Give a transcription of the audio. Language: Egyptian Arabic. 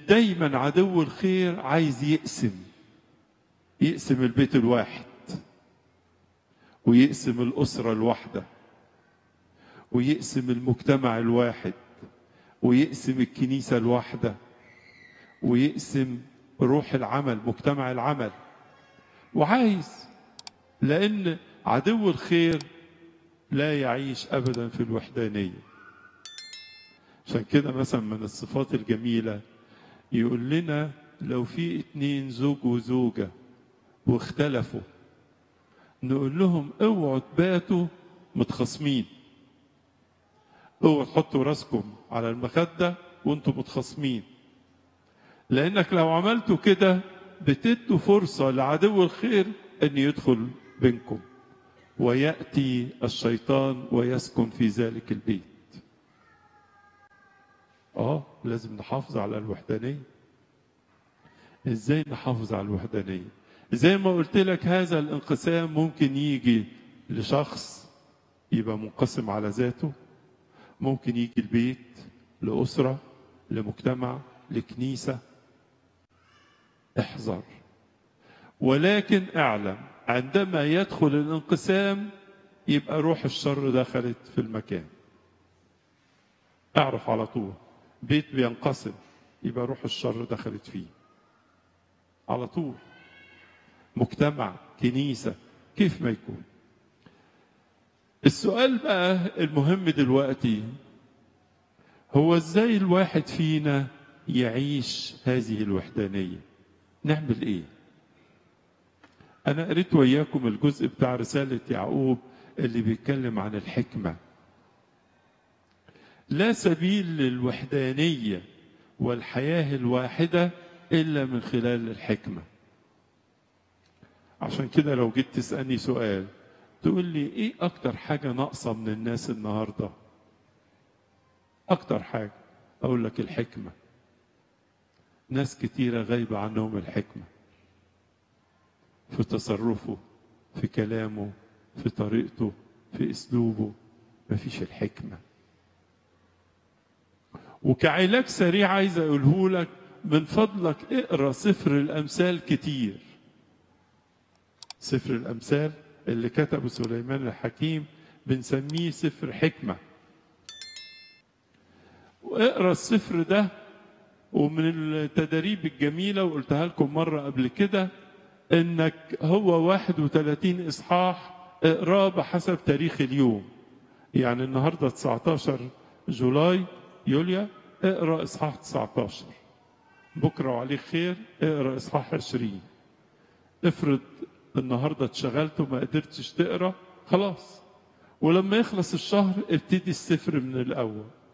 دايما عدو الخير عايز يقسم يقسم البيت الواحد ويقسم الأسرة الواحدة ويقسم المجتمع الواحد ويقسم الكنيسة الواحدة ويقسم روح العمل مجتمع العمل وعايز لأن عدو الخير لا يعيش أبدا في الوحدانية عشان كده مثلا من الصفات الجميلة يقول لنا لو في اتنين زوج وزوجة واختلفوا نقول لهم اوعوا تباتوا متخاصمين اوعوا تحطوا راسكم على المخدة وانتم متخاصمين لانك لو عملتوا كده بتدوا فرصة لعدو الخير ان يدخل بينكم ويأتي الشيطان ويسكن في ذلك البيت اه لازم نحافظ على الوحدانية ازاي نحافظ على الوحدانية زي ما قلت لك هذا الانقسام ممكن يجي لشخص يبقى منقسم على ذاته ممكن يجي البيت لأسرة لمجتمع لكنيسة احذر ولكن اعلم عندما يدخل الانقسام يبقى روح الشر دخلت في المكان اعرف على طول بيت بينقسم يبقى روح الشر دخلت فيه على طول مجتمع كنيسة كيف ما يكون السؤال بقى المهم دلوقتي هو ازاي الواحد فينا يعيش هذه الوحدانية نعمل ايه انا قريت وياكم الجزء بتاع رسالة يعقوب اللي بيتكلم عن الحكمة لا سبيل للوحدانية والحياة الواحدة إلا من خلال الحكمة عشان كده لو جيت تسألني سؤال تقول لي إيه أكتر حاجة ناقصة من الناس النهاردة أكتر حاجة أقول لك الحكمة ناس كتيرة غايبة عنهم الحكمة في تصرفه في كلامه في طريقته في اسلوبه مفيش الحكمه وكعلاج سريع عايز اقوله لك من فضلك اقرا سفر الامثال كتير سفر الامثال اللي كتبه سليمان الحكيم بنسميه سفر حكمه واقرا السفر ده ومن التدريب الجميله وقلتها لكم مره قبل كده انك هو 31 اصحاح اقراه بحسب تاريخ اليوم يعني النهارده 19 جولاي يوليا اقرا اصحاح 19 بكره وعليك خير اقرا اصحاح 20 افرض النهارده اتشغلت وما قدرتش تقرا خلاص ولما يخلص الشهر ابتدي السفر من الاول